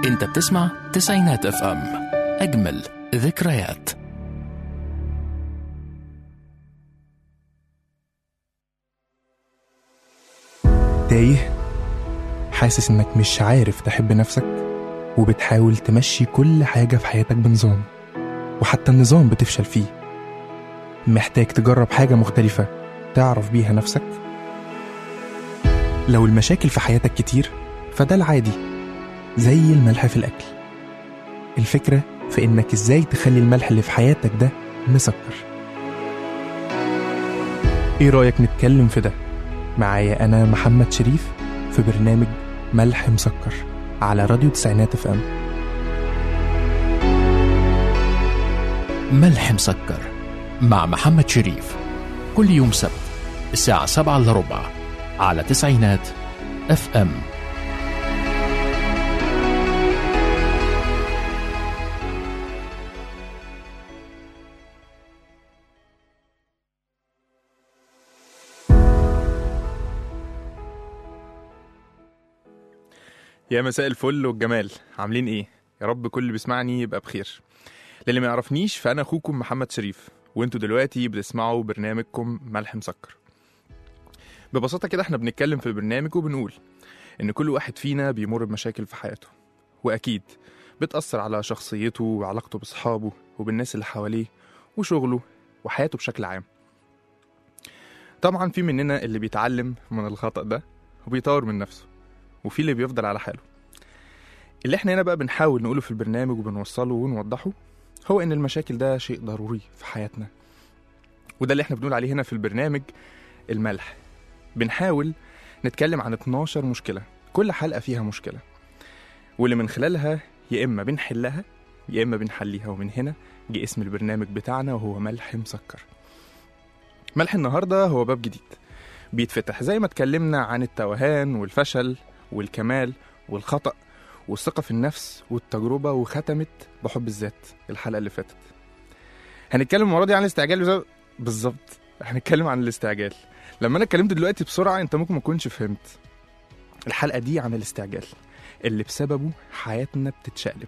انت بتسمع تسعينات اف ام اجمل ذكريات تايه حاسس انك مش عارف تحب نفسك وبتحاول تمشي كل حاجة في حياتك بنظام وحتى النظام بتفشل فيه محتاج تجرب حاجة مختلفة تعرف بيها نفسك لو المشاكل في حياتك كتير فده العادي زي الملح في الأكل الفكرة في إنك إزاي تخلي الملح اللي في حياتك ده مسكر إيه رأيك نتكلم في ده؟ معايا أنا محمد شريف في برنامج ملح مسكر على راديو تسعينات اف ام ملح مسكر مع محمد شريف كل يوم سبت الساعة سبعة إلا ربع على تسعينات اف ام يا مساء الفل والجمال عاملين ايه يا رب كل اللي بيسمعني يبقى بخير للي ما يعرفنيش فانا اخوكم محمد شريف وانتوا دلوقتي بتسمعوا برنامجكم ملح مسكر ببساطه كده احنا بنتكلم في البرنامج وبنقول ان كل واحد فينا بيمر بمشاكل في حياته واكيد بتاثر على شخصيته وعلاقته باصحابه وبالناس اللي حواليه وشغله وحياته بشكل عام طبعا في مننا اللي بيتعلم من الخطأ ده وبيطور من نفسه وفي اللي بيفضل على حاله اللي احنا هنا بقى بنحاول نقوله في البرنامج وبنوصله ونوضحه هو ان المشاكل ده شيء ضروري في حياتنا وده اللي احنا بنقول عليه هنا في البرنامج الملح بنحاول نتكلم عن 12 مشكلة كل حلقة فيها مشكلة واللي من خلالها يا إما بنحلها يا إما بنحليها ومن هنا جه اسم البرنامج بتاعنا وهو ملح مسكر ملح النهاردة هو باب جديد بيتفتح زي ما اتكلمنا عن التوهان والفشل والكمال والخطأ والثقة في النفس والتجربة وختمت بحب الذات الحلقة اللي فاتت هنتكلم المرة دي عن الاستعجال بزي- بالظبط هنتكلم عن الاستعجال لما انا اتكلمت دلوقتي بسرعة انت ممكن ما تكونش فهمت الحلقة دي عن الاستعجال اللي بسببه حياتنا بتتشقلب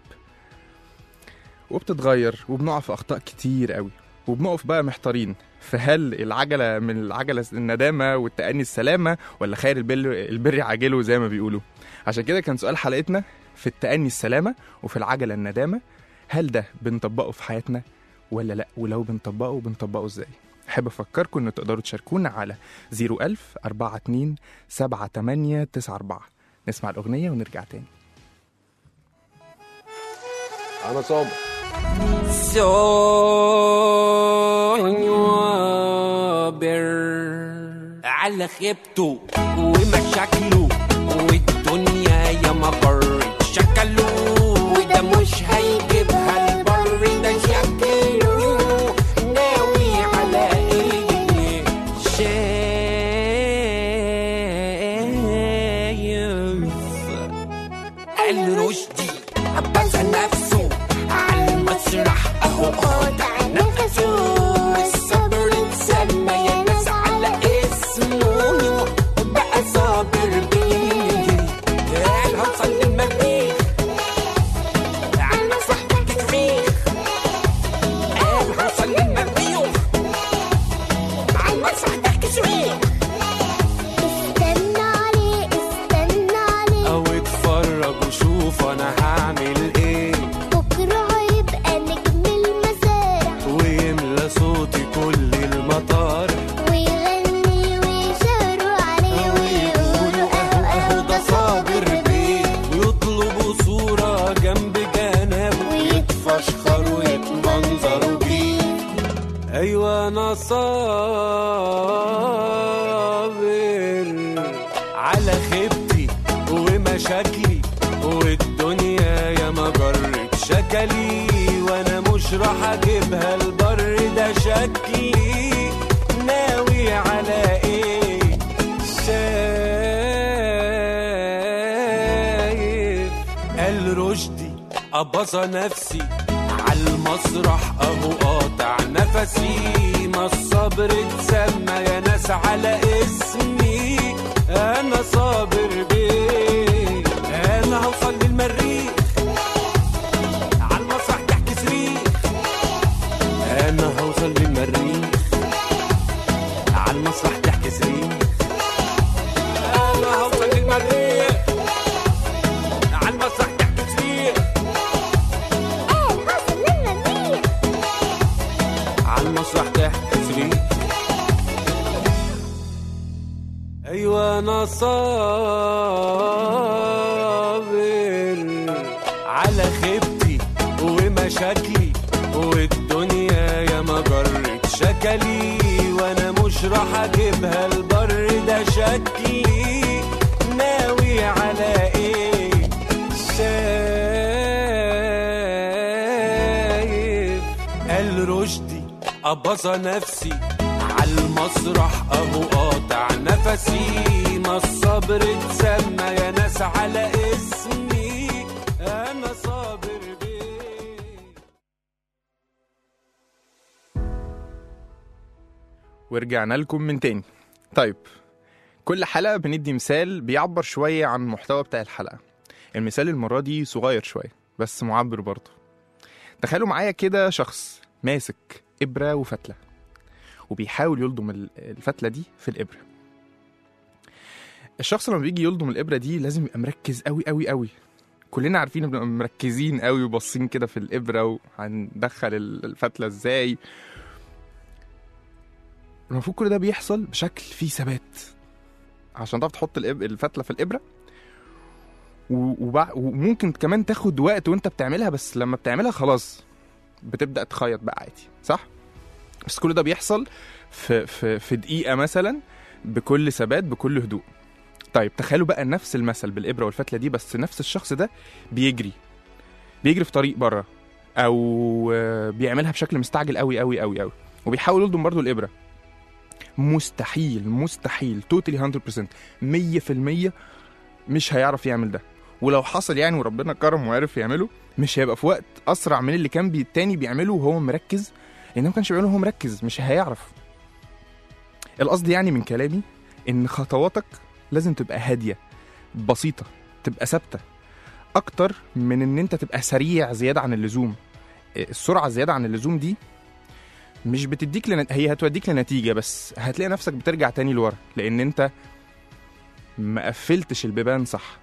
وبتتغير وبنقع في أخطاء كتير قوي وبنقف بقى محتارين فهل العجلة من العجلة الندامة والتأني السلامة ولا خير البر البر عاجله زي ما بيقولوا عشان كده كان سؤال حلقتنا في التأني السلامة وفي العجلة الندامة هل ده بنطبقه في حياتنا ولا لا ولو بنطبقه بنطبقه ازاي احب افكركم ان تقدروا تشاركونا على 01000 42 78 94 نسمع الاغنيه ونرجع تاني انا صابر صابر على خيبته ومشاكله والدنيا يا ما قرت شكله وده مش هيجيبها البر ده شكله ناوي على ايه شايف الرشدي عباس نفسه على المسرح اهو قاطع نفسه والصبر اتسمى يا ناس على اسمه بقى صابر بيه قال هوصل للمريخ على المسرح تكفيخ قال هوصل للمريخ على المسرح تكفيخ استنى عليه استنى عليه او اتفرج وشوف انا هعمل ايه بكرة هيبقى نجم المسارح ويملى صوتي كل المطار ويغني ويشاوروا عليه ويقولوا اهو اهو ده صابر بيه ويطلبوا صورة جنب جنابه ويتفشخروا ويتمنظروا بيه أيوة أنا صابر على خيبتي ومشاكلي والدنيا يا ما جرت شكلي وأنا مش راح أجيبها البر ده شكلي ناوي على إيه شايف قال رشدي أبصى نفسي على المسرح أهو قاطع نفسي ما الصبر اتسمى يا ناس على اسمي أنا صابر بيه أنا هوصل للمريخ انا صابر على خيبتي ومشاكلي والدنيا يا ما جرت شكلي وانا مش راح اجيبها البر ده شكلي ناوي على ايه شايف قال رشدي أبصى نفسي على المسرح اهو قاطع نفسي ما الصبر اتسمى يا ناس على اسمي انا صابر بيه ورجعنا لكم من تاني طيب كل حلقة بندي مثال بيعبر شوية عن المحتوى بتاع الحلقة المثال المرة دي صغير شوية بس معبر برضه تخيلوا معايا كده شخص ماسك إبرة وفتلة وبيحاول يلضم ال- الفتلة دي في الإبرة الشخص لما بيجي يلضم الإبرة دي لازم يبقى مركز قوي قوي قوي كلنا عارفين بنبقى مركزين قوي وباصين كده في الإبرة وهندخل ال- الفتلة إزاي المفروض كل ده بيحصل بشكل فيه ثبات عشان تعرف تحط الإب... الفتله في الابره و... وبع... وممكن كمان تاخد وقت وانت بتعملها بس لما بتعملها خلاص بتبدا تخيط بقى عادي صح بس كل ده بيحصل في في في دقيقه مثلا بكل ثبات بكل هدوء طيب تخيلوا بقى نفس المثل بالابره والفتله دي بس نفس الشخص ده بيجري بيجري في طريق بره او آه، بيعملها بشكل مستعجل قوي قوي قوي قوي وبيحاول يلضم برضه الابره مستحيل مستحيل توتالي 100% 100% مش هيعرف يعمل ده ولو حصل يعني وربنا كرم وعرف يعمله مش هيبقى في وقت اسرع من اللي كان بي التاني بيعمله وهو مركز لانه ما كانش بيعمله وهو مركز مش هيعرف القصد يعني من كلامي ان خطواتك لازم تبقى هاديه بسيطه تبقى ثابته اكتر من ان انت تبقى سريع زياده عن اللزوم السرعه زياده عن اللزوم دي مش بتديك لن... هي هتوديك لنتيجه بس هتلاقي نفسك بترجع تاني لورا لان انت ما قفلتش البيبان صح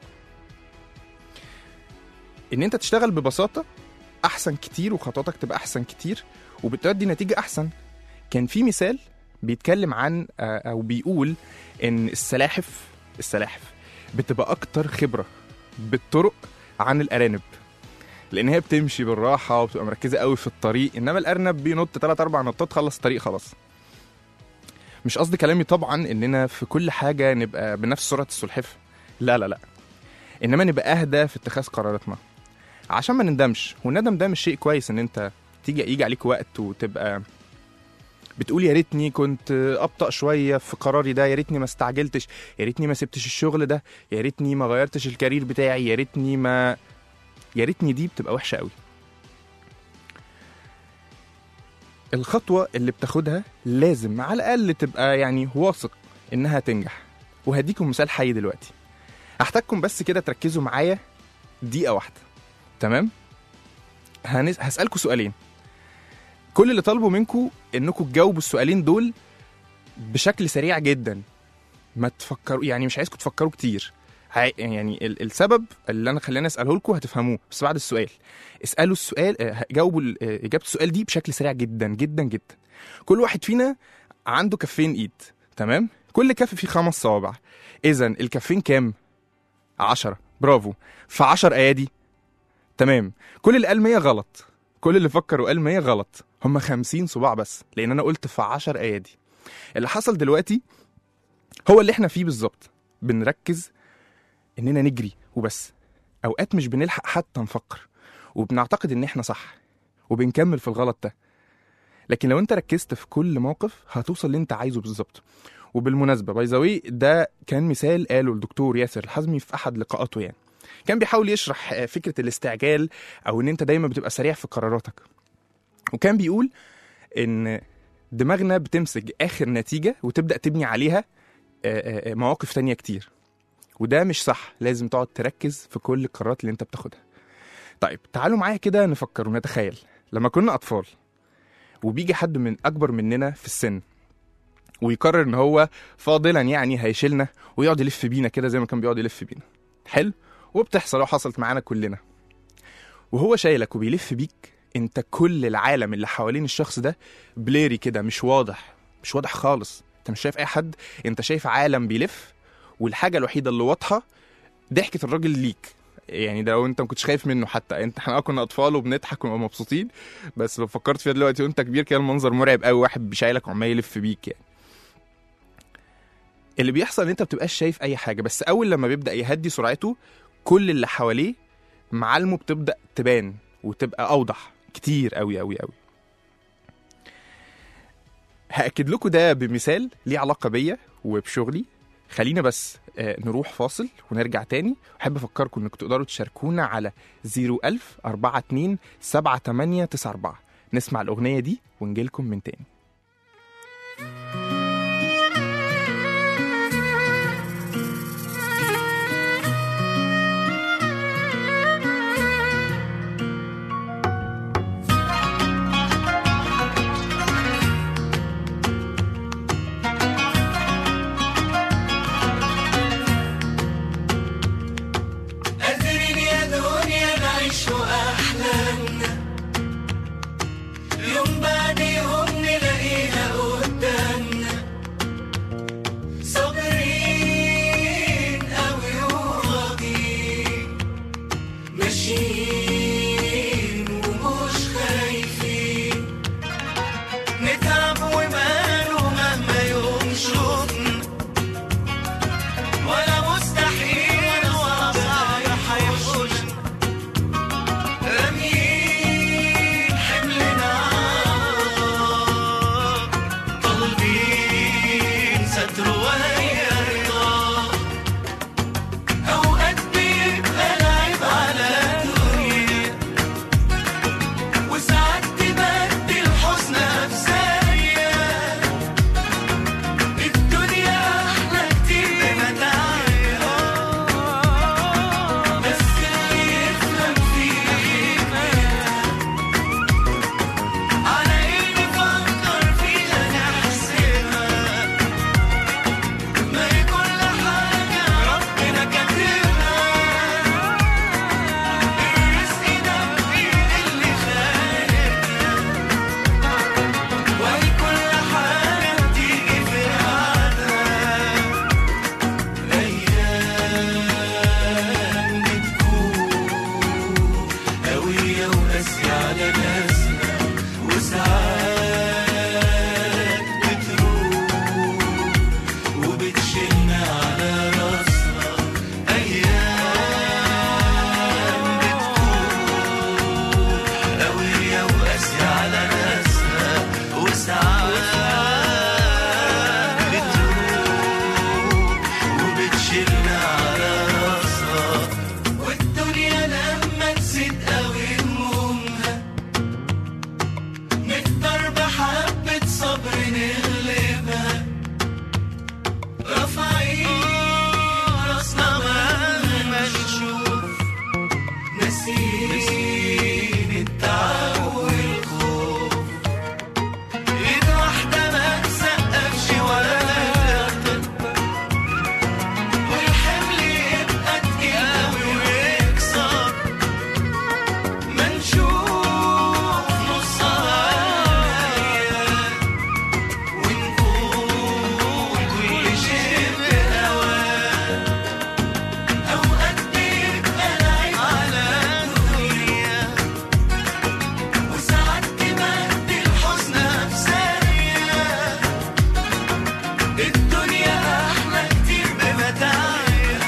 ان انت تشتغل ببساطه احسن كتير وخطواتك تبقى احسن كتير وبتؤدي نتيجه احسن كان في مثال بيتكلم عن آه، او بيقول ان السلاحف السلاحف بتبقى اكتر خبره بالطرق عن الارانب لان هي بتمشي بالراحه وبتبقى مركزه قوي في الطريق انما الارنب بينط 3 4 نطات خلص الطريق خلاص مش قصدي كلامي طبعا اننا في كل حاجه نبقى بنفس سرعه السلحفاه لا لا لا انما نبقى اهدى في اتخاذ قراراتنا عشان ما نندمش والندم ده مش شيء كويس ان انت تيجي يجي عليك وقت وتبقى بتقول يا ريتني كنت ابطا شويه في قراري ده يا ريتني ما استعجلتش يا ريتني ما سبتش الشغل ده يا ريتني ما غيرتش الكارير بتاعي يا ريتني ما يا ريتني دي بتبقى وحشه قوي الخطوه اللي بتاخدها لازم على الاقل تبقى يعني واثق انها تنجح وهديكم مثال حي دلوقتي هحتاجكم بس كده تركزوا معايا دقيقه واحده تمام هنس... هسالكم سؤالين كل اللي طالبه منكم انكم تجاوبوا السؤالين دول بشكل سريع جدا ما تفكروا يعني مش عايزكم تفكروا كتير هاي- يعني ال- السبب اللي انا خلاني اساله لكم هتفهموه بس بعد السؤال اسالوا السؤال آه، جاوبوا ال- آه، اجابه السؤال دي بشكل سريع جدا جدا جدا كل واحد فينا عنده كفين ايد تمام كل كف فيه خمس صوابع اذا الكفين كام عشرة برافو في عشر ايادي تمام كل اللي قال 100 غلط كل اللي فكر وقال 100 غلط هم 50 صباع بس لان انا قلت في 10 ايادي اللي حصل دلوقتي هو اللي احنا فيه بالظبط بنركز اننا نجري وبس اوقات مش بنلحق حتى نفكر وبنعتقد ان احنا صح وبنكمل في الغلط ده لكن لو انت ركزت في كل موقف هتوصل اللي انت عايزه بالظبط وبالمناسبه باي ذا ده كان مثال قاله الدكتور ياسر الحزمي في احد لقاءاته يعني كان بيحاول يشرح آه، فكره الاستعجال او ان انت دايما بتبقى سريع في قراراتك وكان بيقول ان دماغنا بتمسك اخر نتيجه وتبدا تبني عليها آه، آه، آه، مواقف تانية كتير وده مش صح لازم تقعد تركز في كل القرارات اللي انت بتاخدها طيب تعالوا معايا كده نفكر ونتخيل لما كنا اطفال وبيجي حد من اكبر مننا في السن ويقرر ان هو فاضلا يعني هيشيلنا ويقعد يلف بينا كده زي ما كان بيقعد يلف بينا حلو وبتحصل وحصلت معانا كلنا وهو شايلك وبيلف بيك انت كل العالم اللي حوالين الشخص ده بليري كده مش واضح مش واضح خالص انت مش شايف اي حد انت شايف عالم بيلف والحاجه الوحيده اللي واضحه ضحكه الراجل ليك يعني ده لو انت ما كنتش خايف منه حتى انت احنا اه كنا اطفال وبنضحك ونبقى مبسوطين بس لو فكرت فيها دلوقتي وانت كبير كده المنظر مرعب قوي واحد بيشايلك وعمال يلف بيك يعني اللي بيحصل ان انت بتبقاش شايف اي حاجه بس اول لما بيبدا يهدي سرعته كل اللي حواليه معالمه بتبدا تبان وتبقى اوضح كتير قوي قوي قوي هاكد لكم ده بمثال ليه علاقه بيا وبشغلي خلينا بس آه، نروح فاصل ونرجع تاني احب افكركم انكم تقدروا تشاركونا على 01000 42 7894 نسمع الاغنيه دي ونجيلكم من تاني قادرين يا دنيا نعيش أحلامنا يوم بعد يوم نلاقيها قدامنا صابرين أوي وراضيين ماشيين ومش خايفين نتعب وماله مهما يوم شوفنا ولا مستحيل ولا صعب هيحوشنا راميين حملنا طالبين ستر وهي رضا أوقات بيبقى لعب على الدنيا وساعات تبدل حزنها بثانية الدنيا أحلى كتير بمتاعها بس اللي يفهم فيها على إيه نفكر فيها نحسبها ما هي كل حاجة ربنا كاتبها الرزق ده بإيد اللي خالقنا وهي كل حاجة بتيجي في ميعادها أيام بتكون قوية وقاسية على ناسنا وساعات بتروح وبتشيلنا على راسنا أيام بتكون قوية وقاسية على ناسنا وساعات بتروح وبتشيلنا على راسها والدنيا لما تزيد قوي همومها نقدر بحبة صبر نغلبها رافعين راسنا مهما نشوف ناسين التعب والخوف ايد واحدة ما تسقفش ولا تغلط والحمل يبقى تقيل أوي ويكسر ما نشوف نصها ونقول كل شيء بهواه أوقات بيبقى العيب على الدنيا وساعات تبدل حزنها بثانية الدنيا أحلى كتير بمتاعها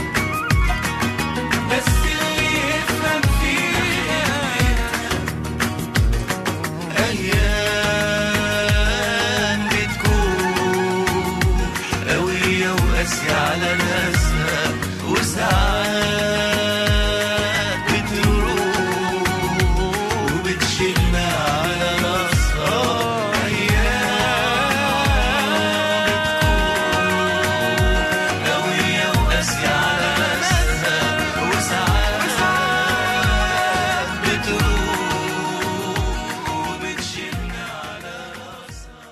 بس اللي يفهم فيها أيام بتكون قوية وقاسية على ناسها وساعات بتروح وبتشيلنا على راسها أيام بتكون قوية وقاسية على ناسها وساعات بتروح وبتشيلنا على راسها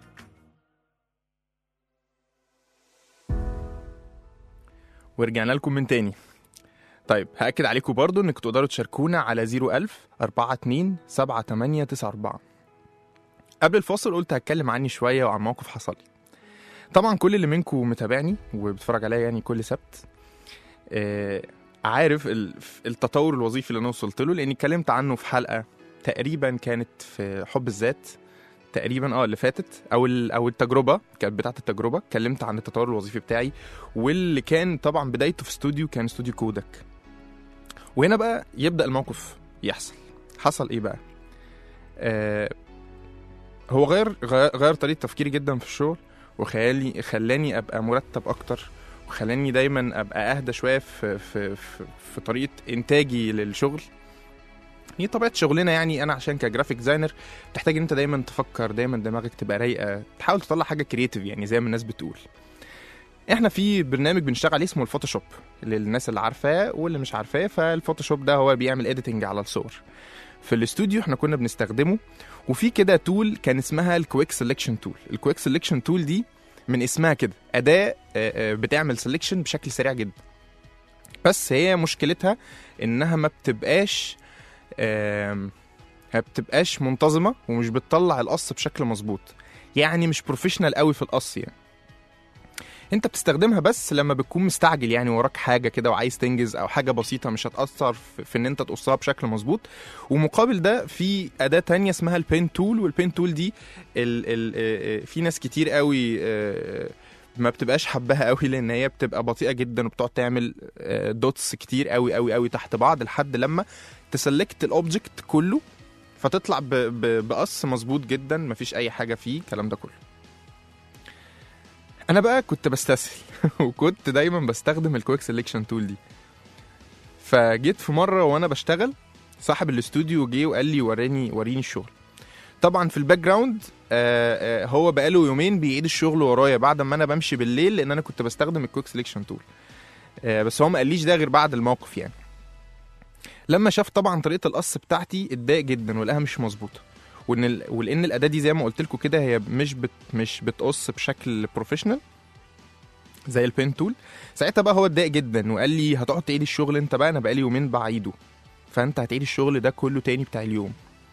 ورجعنا لكم من تاني طيب هاكد عليكم برضو انكم تقدروا تشاركونا على 01000 42 7894 قبل الفاصل قلت هتكلم عني شويه وعن موقف حصل لي طبعا كل اللي منكم متابعني وبيتفرج عليا يعني كل سبت آه، عارف ال- التطور الوظيفي اللي انا وصلت له لاني اتكلمت عنه في حلقه تقريبا كانت في حب الذات تقريبا اه اللي فاتت او ال- او التجربه كانت بتاعه التجربه اتكلمت عن التطور الوظيفي بتاعي واللي كان طبعا بدايته في استوديو كان استوديو كودك وهنا بقى يبدا الموقف يحصل حصل ايه بقى آه هو غير غير غير طريقه تفكيري جدا في الشغل وخيالي خلاني ابقى مرتب اكتر وخلاني دايما ابقى اهدى شويه في في في, في طريقه انتاجي للشغل هي طبيعه شغلنا يعني انا عشان كجرافيك ديزاينر تحتاج ان انت دايما تفكر دايما دماغك تبقى رايقه تحاول تطلع حاجه كرييتيف يعني زي ما الناس بتقول احنا في برنامج بنشتغل عليه اسمه الفوتوشوب للناس اللي عارفاه واللي مش عارفاه فالفوتوشوب ده هو بيعمل اديتنج على الصور في الاستوديو احنا كنا بنستخدمه وفي كده تول كان اسمها الكويك سelection تول الكويك سelection تول دي من اسمها كده اداه آه، آه، بتعمل سelection بشكل سريع جدا بس هي مشكلتها انها ما بتبقاش آم، ما بتبقاش منتظمه ومش بتطلع القص بشكل مظبوط يعني مش بروفيشنال قوي في القص يعني انت بتستخدمها بس لما بتكون مستعجل يعني وراك حاجه كده وعايز تنجز او حاجه بسيطه مش هتاثر في في ان انت تقصها بشكل مظبوط ومقابل ده في اداه تانية اسمها البين تول والبين تول دي ال ال آه، آه، في ناس كتير قوي آه، ما بتبقاش حباها قوي لان هي بتبقى بطيئه جدا وبتقعد تعمل آه، دوتس كتير قوي قوي قوي تحت بعض لحد لما تسلكت الاوبجكت كله فتطلع ب- ب- بقص مظبوط جدا مفيش اي حاجه فيه الكلام ده كله انا بقى كنت بستسهل وكنت دايما بستخدم الكويك سelection تول دي فجيت في مره وانا بشتغل صاحب الاستوديو جه وقال لي وريني وريني الشغل طبعا في الباك جراوند آه، آه، هو بقاله يومين بيعيد الشغل ورايا بعد ما انا بمشي بالليل لان انا كنت بستخدم الكويك سelection تول آه، بس هو ما قاليش ده غير بعد الموقف يعني لما شاف طبعا طريقه القص بتاعتي اتضايق جدا ولقاها مش مظبوطه وان ال... ولان الاداه دي زي ما قلت لكم كده هي مش بت... مش بتقص بشكل بروفيشنال زي البين تول ساعتها بقى هو اتضايق جدا وقال لي هتقعد تعيد الشغل انت بقى انا بقالي يومين بعيده فانت هتعيد الشغل ده كله تاني بتاع اليوم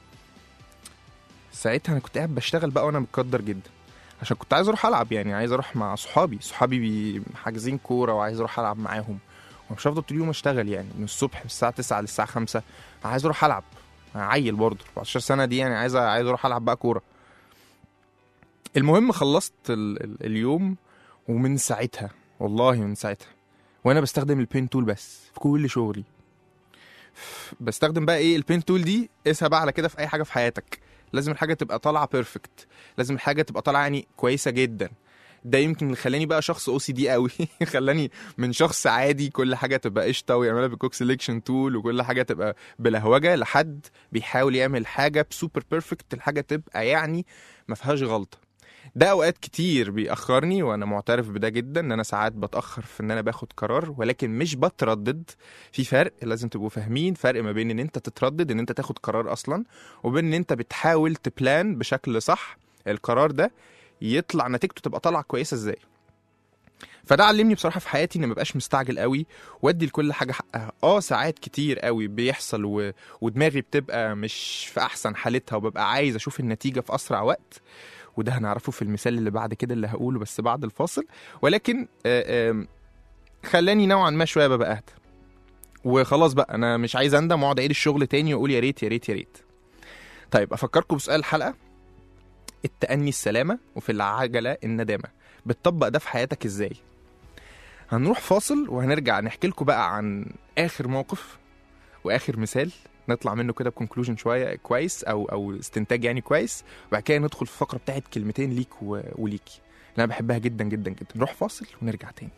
ساعتها انا كنت قاعد بشتغل بقى وانا متقدر جدا عشان كنت عايز اروح العب يعني عايز اروح مع صحابي صحابي بي- حاجزين كوره وعايز اروح العب معاهم ومش هفضل طول اليوم اشتغل يعني من الصبح من الساعه 9 للساعه 5 عايز اروح العب عيل برضه 14 سنه دي يعني عايز عايز اروح العب بقى كوره المهم خلصت ال... ال... اليوم ومن ساعتها والله من ساعتها وانا بستخدم البين تول بس في كل شغلي ف- بستخدم بقى ايه البين تول دي قيسها بقى على كده في اي حاجه في حياتك لازم الحاجه تبقى طالعه بيرفكت لازم الحاجه تبقى طالعه يعني كويسه جدا ده يمكن اللي خلاني بقى شخص او سي دي قوي خلاني من شخص عادي كل حاجه تبقى قشطه ويعملها بالكوك سelection تول وكل حاجه تبقى بلهوجه لحد بيحاول يعمل حاجه بسوبر بيرفكت الحاجه تبقى يعني ما فيهاش غلطه ده اوقات كتير بيأخرني وانا معترف بده جدا ان انا ساعات بتأخر في ان انا باخد قرار ولكن مش بتردد في فرق لازم تبقوا فاهمين فرق ما بين ان انت تتردد ان انت تاخد قرار اصلا وبين ان انت بتحاول تبلان بشكل صح القرار ده يطلع نتيجته تبقى طالعه كويسه ازاي فده علمني بصراحه في حياتي ان مبقاش مستعجل قوي وادي لكل حاجه حقها اه ساعات كتير قوي بيحصل و... ودماغي بتبقى مش في احسن حالتها وببقى عايز اشوف النتيجه في اسرع وقت وده هنعرفه في المثال اللي بعد كده اللي هقوله بس بعد الفاصل ولكن آه، آم، خلاني نوعا ما شويه ببقى اهدى وخلاص بقى انا مش عايز اندم واقعد اعيد الشغل تاني واقول يا ريت يا ريت يا ريت طيب افكركم بسؤال الحلقه التأني السلامة وفي العجلة الندامة بتطبق ده في حياتك ازاي هنروح فاصل وهنرجع نحكي لكم بقى عن اخر موقف واخر مثال نطلع منه كده بكونكلوجن شويه كويس او او استنتاج يعني كويس وبعد كده ندخل في الفقره بتاعت كلمتين ليك و- وليكي اللي انا بحبها جدا جدا جدا نروح فاصل ونرجع تاني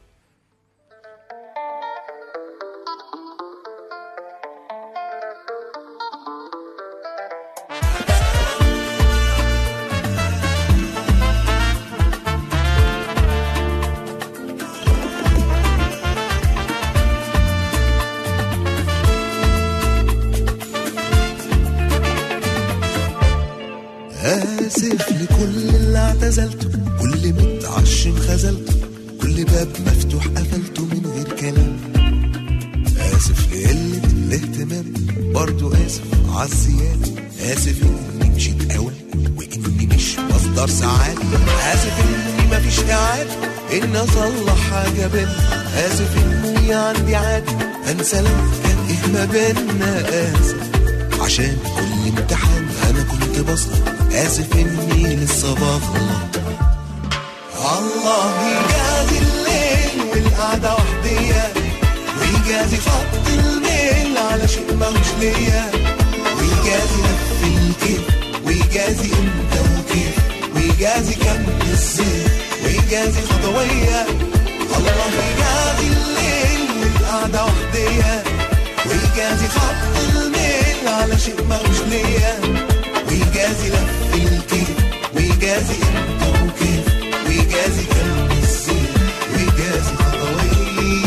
آسف لكل اللي اعتزلته كل متعشم خذلته كل باب مفتوح قفلته من غير كلام آسف لقلة الاهتمام برضو آسف عالزيادة آسف إني مشيت أوي وإني مش مصدر سعادة آسف إني مفيش إعادة إن أصلح حاجة بينا آسف إني عندي عادة أنسى لو كان إيه ما بينا آسف عشان كل امتحان أنا كنت بسقط آسف إني لسه بغلط الله يجازي الليل والقعدة وحدية ويجازي خط الميل على شيء ماهوش ليا ويجازي لف الكيف ويجازي امتى وكيف ويجازي كم الزيت ويجازي خطوية الله يجازي الليل والقعدة وحدية ويجازي خط الميل على شيء ماهوش ليا ويجازي لف الكيف ويجازي امتى وكيف ويجازي كم الزيت ويجازي خطوية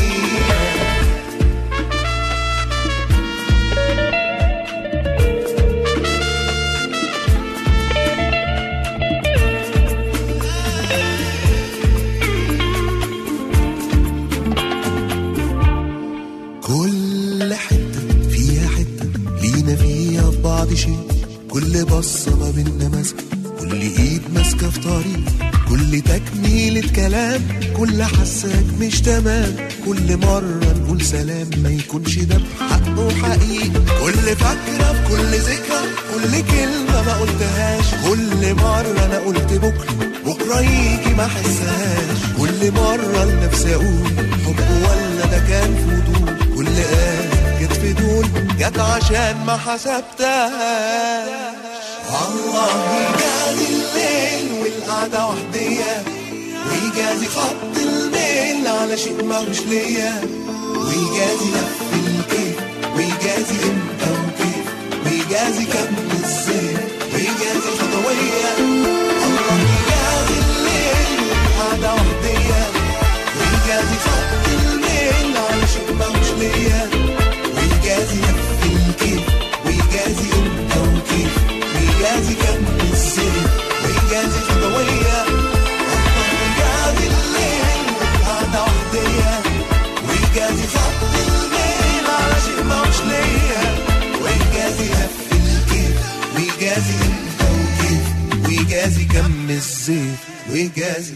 كل حتة فيها حتة لينا فيها في بعض شيء كل بصة ما بينا ماسكة كل ايد ماسكة في طريق كل تكميلة كلام كل حساك مش تمام كل مرة نقول سلام ما يكونش ده بحق وحقيقي كل فكرة في كل ذكرى كل كلمة ما قلتهاش كل مرة أنا قلت بكرة بكرة يجي ما أحسهاش كل مرة لنفسي أقول حب ولا ده كان فضول كل آية جت في دول جت عشان ما حسبتهاش الله يجازي الليل والقعدة وحدية ويجازي خط الميل على شيء ماهوش ليا ويجازي لف الكيف ويجازي امتى وكيف ويجازي كم الزين ويجازي خطوية الله يجازي الليل والقعدة وحدية ويجازي خط الميل على شيء ماهوش ليا ويجازي لف الكيف ويجازي امتى وكيف ويجازي كم الزين ويجازي خطوية الله يجازي الليل والقعدة وحدية ويجازي خط الميل على شيء ماهوش ليا ويجازي لف الكيف ويجازي امتى وكيف ويجازي كم الزيت ويجازي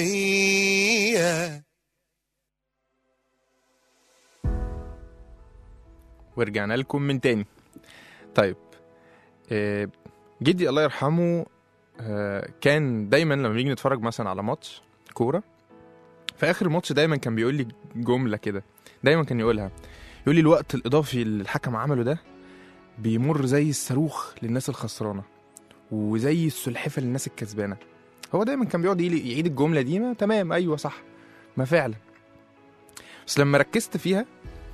خطوية ورجعنا لكم من تاني طيب آه، جدي الله يرحمه آه، كان دايما لما بنيجي نتفرج مثلا على ماتش كوره في اخر الماتش دايما كان بيقول لي جمله كده دايما كان يقولها يقول لي الوقت الاضافي اللي الحكم عمله ده بيمر زي الصاروخ للناس الخسرانه وزي السلحفه للناس الكسبانه هو دايما كان بيقعد يلي- يعيد الجمله دي ما تمام ايوه صح ما فعلا بس لما ركزت فيها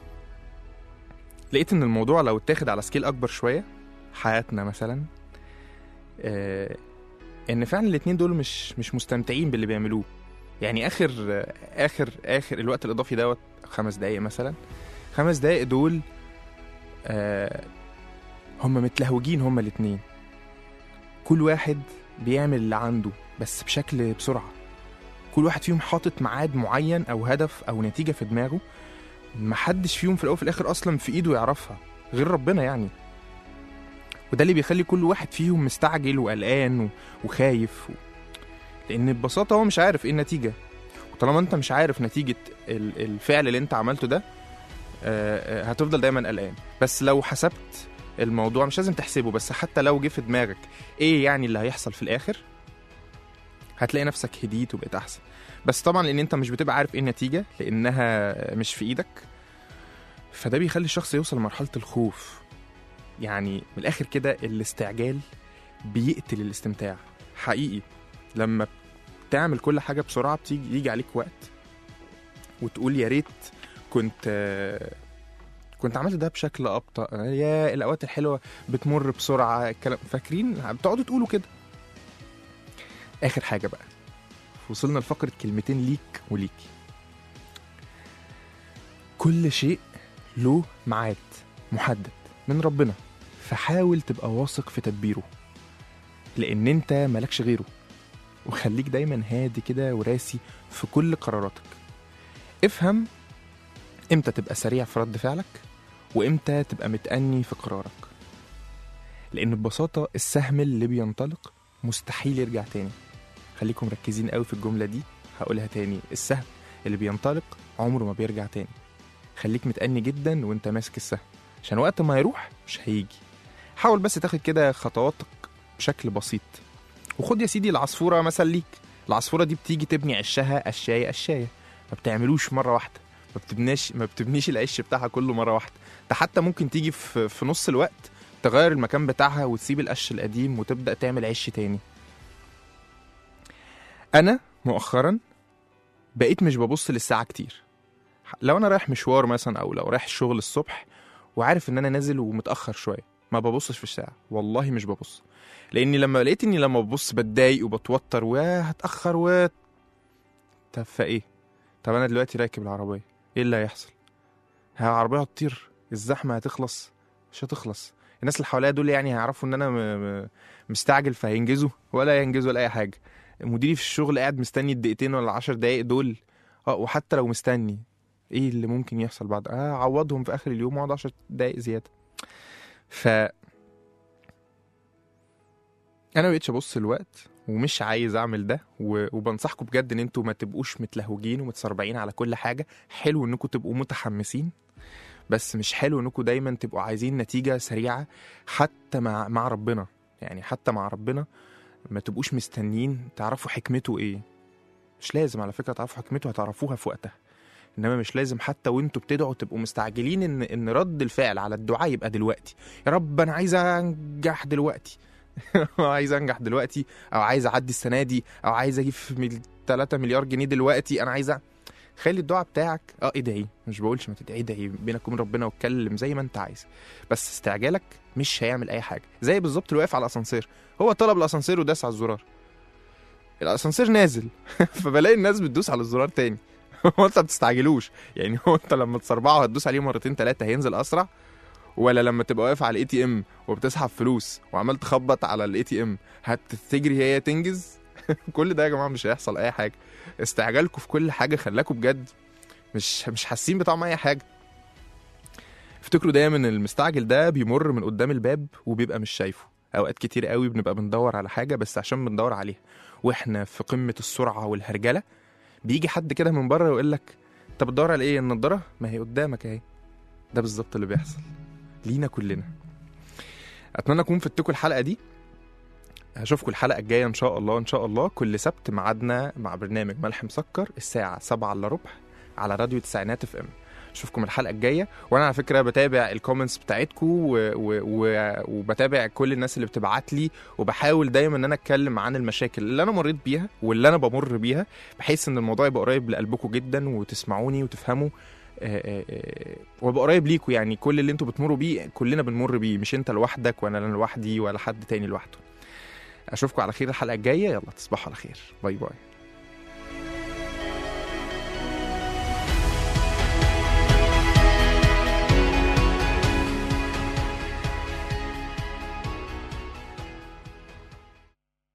لقيت ان الموضوع لو اتاخد على سكيل اكبر شويه حياتنا مثلا آه ان فعلا الاتنين دول مش مش مستمتعين باللي بيعملوه يعني اخر آه، اخر اخر الوقت الاضافي دوت خمس دقايق مثلا خمس دقايق دول آه هم متلهوجين هم الاتنين كل واحد بيعمل اللي عنده بس بشكل بسرعه كل واحد فيهم حاطط ميعاد معين او هدف او نتيجه في دماغه محدش فيهم في الاول وفي الاخر اصلا في ايده يعرفها غير ربنا يعني وده اللي بيخلي كل واحد فيهم مستعجل وقلقان و- وخايف و... لان ببساطه هو مش عارف ايه النتيجه وطالما انت مش عارف نتيجه ال- الفعل اللي انت عملته ده آه، آه، هتفضل دايما قلقان بس لو حسبت الموضوع مش لازم تحسبه بس حتى لو جه في دماغك ايه يعني اللي هيحصل في الاخر هتلاقي نفسك هديت وبقيت احسن بس طبعا لان انت مش بتبقى عارف ايه النتيجه لانها مش في ايدك فده بيخلي الشخص يوصل لمرحله الخوف يعني من الاخر كده الاستعجال بيقتل الاستمتاع حقيقي لما تعمل كل حاجه بسرعه بتيجي يجي عليك وقت وتقول يا ريت كنت كنت عملت ده بشكل ابطا يا الاوقات الحلوه بتمر بسرعه الكلام فاكرين بتقعدوا تقولوا كده اخر حاجه بقى وصلنا لفقره كلمتين ليك وليكي كل شيء له ميعاد محدد من ربنا فحاول تبقى واثق في تدبيره لان انت مالكش غيره وخليك دايما هادي كده وراسي في كل قراراتك افهم امتى تبقى سريع في رد فعلك وامتى تبقى متأني في قرارك لان ببساطة السهم اللي بينطلق مستحيل يرجع تاني خليكم مركزين قوي في الجملة دي هقولها تاني السهم اللي بينطلق عمره ما بيرجع تاني خليك متأني جدا وانت ماسك السهم عشان وقت ما يروح مش هيجي حاول بس تاخد كده خطواتك بشكل بسيط وخد يا سيدي العصفورة مثل ليك العصفورة دي بتيجي تبني عشها قشاية قشاية ما بتعملوش مرة واحدة ما بتبناش ما بتبنيش العش بتاعها كله مرة واحدة ده حتى ممكن تيجي في, في نص الوقت تغير المكان بتاعها وتسيب القش القديم وتبدأ تعمل عش تاني أنا مؤخرا بقيت مش ببص للساعة كتير لو أنا رايح مشوار مثلا أو لو رايح الشغل الصبح وعارف إن أنا نازل ومتأخر شوية ما ببصش في الساعة والله مش ببص لأني لما لقيت إني لما ببص بتضايق وبتوتر وهتأخر و طب فإيه؟ طب أنا دلوقتي راكب العربية إيه اللي هيحصل؟ ها العربية هتطير الزحمة هتخلص مش هتخلص الناس اللي حواليا دول يعني هيعرفوا ان انا م... م... مستعجل فهينجزوا ولا ينجزوا ولا اي حاجه مديري في الشغل قاعد مستني الدقيقتين ولا العشر دقايق دول اه وحتى لو مستني ايه اللي ممكن يحصل بعد اه عوضهم في اخر اليوم واقعد 10 دقايق زياده ف انا مبقتش ابص الوقت ومش عايز اعمل ده و... وبنصحكم بجد ان انتوا ما تبقوش متلهوجين ومتسربعين على كل حاجه حلو انكم تبقوا متحمسين بس مش حلو انكم دايما تبقوا عايزين نتيجه سريعه حتى مع مع ربنا يعني حتى مع ربنا ما تبقوش مستنيين تعرفوا حكمته ايه مش لازم على فكره تعرفوا حكمته هتعرفوها في وقتها انما مش لازم حتى وانتوا بتدعوا تبقوا مستعجلين ان ان رد الفعل على الدعاء يبقى دلوقتي يا رب انا عايز انجح دلوقتي عايز انجح دلوقتي او عايز اعدي السنه دي او عايز اجيب 3 مليار جنيه دلوقتي انا عايز أ... خلي الدعاء بتاعك اه ادعي مش بقولش ما تدعي ادعي بينك وبين ربنا واتكلم زي ما انت عايز بس استعجالك مش هيعمل اي حاجه زي بالظبط اللي واقف على الاسانسير هو طلب الاسانسير وداس على الزرار الاسانسير نازل فبلاقي الناس بتدوس على الزرار تاني هو انت ما بتستعجلوش يعني هو انت لما تسربعه هتدوس عليه مرتين ثلاثه هينزل اسرع ولا لما تبقى واقف على الاي تي ام وبتسحب فلوس وعمال تخبط على الاي تي ام هتجري هي تنجز كل ده يا جماعه مش هيحصل اي حاجه استعجالكم في كل حاجه خلاكم بجد مش مش حاسين بطعم اي حاجه افتكروا دايما ان المستعجل ده بيمر من قدام الباب وبيبقى مش شايفه اوقات كتير قوي بنبقى بندور على حاجه بس عشان بندور عليها واحنا في قمه السرعه والهرجله بيجي حد كده من بره ويقول لك انت بتدور على ايه النضاره ما هي قدامك اهي ده بالظبط اللي بيحصل لينا كلنا اتمنى اكون فدتكم الحلقه دي هشوفكم الحلقه الجايه ان شاء الله ان شاء الله كل سبت ميعادنا مع برنامج ملح مسكر الساعه 7 الا ربع على راديو تسعينات اف ام اشوفكم الحلقه الجايه وانا على فكره بتابع الكومنتس بتاعتكم و... و... و... وبتابع كل الناس اللي بتبعت لي وبحاول دايما ان انا اتكلم عن المشاكل اللي انا مريت بيها واللي انا بمر بيها بحيث ان الموضوع يبقى قريب لقلبكم جدا وتسمعوني وتفهموا آه، آه، آه، وابقى قريب ليكوا يعني كل اللي انتوا بتمروا بيه كلنا بنمر بيه مش انت لوحدك ولا انا لوحدي ولا حد تاني لوحده اشوفكم على خير الحلقه الجايه يلا تصبحوا على خير باي باي